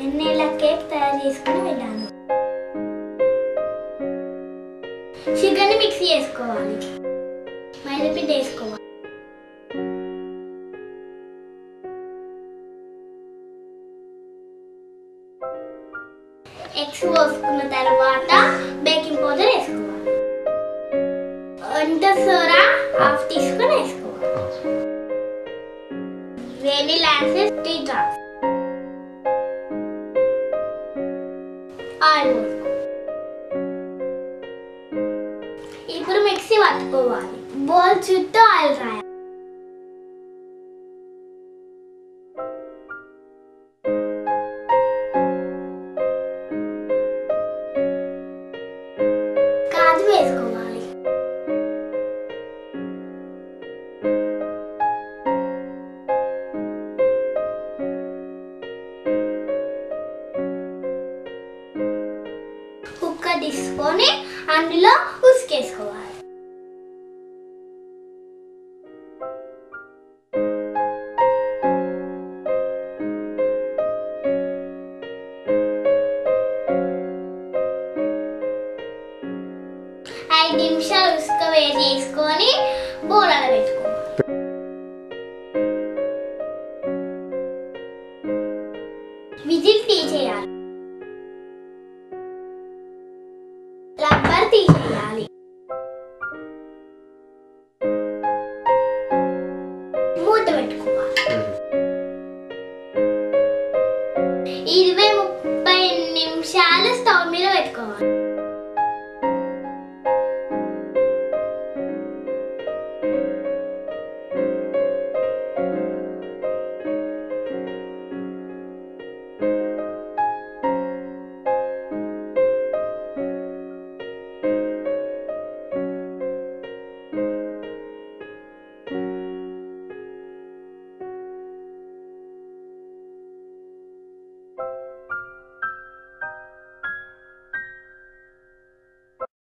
ఎన్నెల cake తయారు చేసుకుని వెళ్ళాను షుగర్ని మిక్సీ చేసుకోవాలి మైదాపిండి వేసుకోవాలి ఎగ్స్ పోసుకున్న తర్వాత బేకింగ్ పౌడర్ వేసుకోవాలి వంట సోడా హాఫ్ టీ స్పూన్ వేసుకోవాలి వెనిలా యాసెస్ టీ డ్రాప్స్ ఆయిల్ పోసుకోవాలి ఇప్పుడు మిక్సీ పట్టుకోవాలి బౌల్ చుట్టూ ఆయిల్ రాయాలి కాజు వేసుకోవాలి కుక్క తీసుకొని అందులో ఉసుకేసుకోవాలి ఐదు నిమిషాలు ఉసుక వేడి చేసుకొని బోరాలు పెట్టుకోవాలి విజిల్ తీసేయాలి రబ్బర్ తీసేయాలి మూత పెట్టుకోవాలి ఇరవై ముప్పై నిమిషాలు స్టవ్ మీద పెట్టుకోవాలి